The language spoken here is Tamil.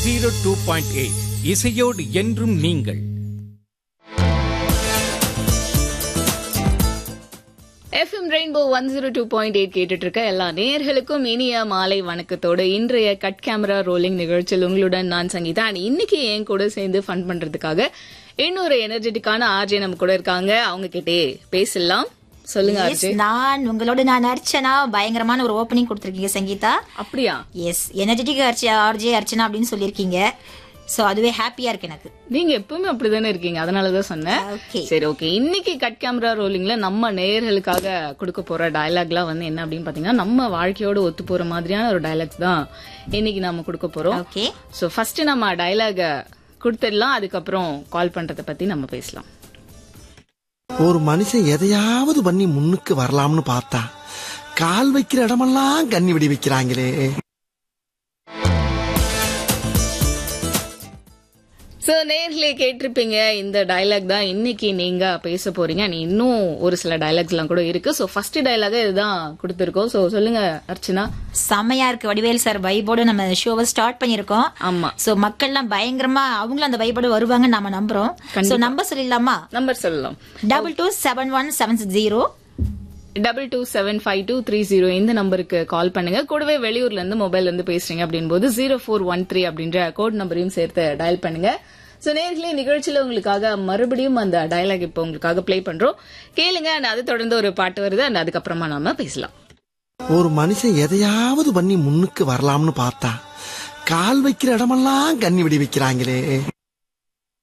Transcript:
ஜீரோ டூ பாயிண்ட் எயிட் இசையோடு என்றும் நீங்கள் FM rainbow one zero two point eight கேட்டுட்டு இருக்க எல்லா நேயர்களுக்கும் இனிய மாலை வணக்கத்தோடு இன்றைய கட் கேமரா ரோலிங் நிகழ்ச்சியில் உங்களுடன் நான் சங்கீதா அண்ட் இன்னைக்கு என் கூட சேர்ந்து ஃபன் பண்றதுக்காக இன்னொரு எனர்ஜெட்டிக்கான ஆர்ஜே நம்ம கூட இருக்காங்க அவங்க கிட்டே பேசலாம் சொல்லுங்க Yes, ஆர்ஜே நான் உங்களோட நான் அர்ச்சனா பயங்கரமான ஒரு ஓப்பனிங் கொடுத்துருக்கீங்க சங்கீதா அப்படியா yes energetic Archi RJ Archana அப்படின்னு சொல்லியிருக்கீங்க சோ அதுவே ஹாப்பியா இருக்கு எனக்கு நீங்க எப்பவுமே அப்படிதானே இருக்கீங்க அதனாலதான் சொன்னேன் Okay. சரி ஓகே இன்னைக்கு கட் கேமரா ரோலிங்ல நம்ம நேயர்களுக்காக கொடுக்க போற டயலாக்லாம் வந்து என்ன அப்படின்னு பாத்தீங்கன்னா நம்ம வாழ்க்கையோட ஒத்து போற மாதிரியான ஒரு டயலாக்ஸ் தான் இன்னைக்கு நாம கொடுக்க போறோம் ஓகே சோ ஃபர்ஸ்ட் நம்ம டயலாக கொடுத்துடலாம் அதுக்கப்புறம் கால் பண்றத பத்தி நம்ம பேசலாம் ஒரு மனுஷன் எதையாவது பண்ணி முன்னுக்கு வரலாம்னு பார்த்தா கால் வைக்கிற இடமெல்லாம் கண்ணி விடி வைக்கிறாங்களே சோ நேர்களே கேட்டிருப்பீங்க இந்த டயலாக் தான் இன்னைக்கு நீங்க பேச போறீங்க And இன்னும் ஒரு சில டயலாக்ஸ் எல்லாம் கூட இருக்கு சோ ஃபர்ஸ்ட் டயலாக இதுதான் கொடுத்திருக்கோம் சோ சொல்லுங்க அர்ச்சனா செம்மையா இருக்கு வடிவேல் சார் வைபோட நம்ம ஷோவை ஸ்டார்ட் பண்ணிருக்கோம் ஆமா சோ மக்கள்லாம் பயங்கரமா அவங்களும் அந்த வைபோட வருவாங்கன்னு நாம நம்புறோம் சோ நம்பர் சொல்லிடலாமா நம்பர் சொல்லலாம் double two seven one seven six zero double two seven five two three zero இந்த நம்பருக்கு கால் பண்ணுங்க கூடவே வெளியூர்ல இருந்து மொபைல்ல இருந்து பேசுறீங்க அப்படின் போது ஜீரோ ஃபோர் ஒன் த்ரீ அப்படின்ற கோட் நம்பரையும் சேர்த்து டயல் பண்ணுங்க சோ நேர்களே நிகழ்ச்சியில உங்களுக்காக மறுபடியும் அந்த டயலாக் இப்போ உங்களுக்காக ப்ளே பண்றோம் கேளுங்க and அது தொடர்ந்து ஒரு பாட்டு வருது and அதுக்கப்புறமா நாம பேசலாம் ஒரு மனுஷன் எதையாவது பண்ணி முன்னுக்கு வரலாம்னு பார்த்தா கால் வைக்கிற இடமெல்லாம் கண்ணி விடி வைக்கிறாங்களே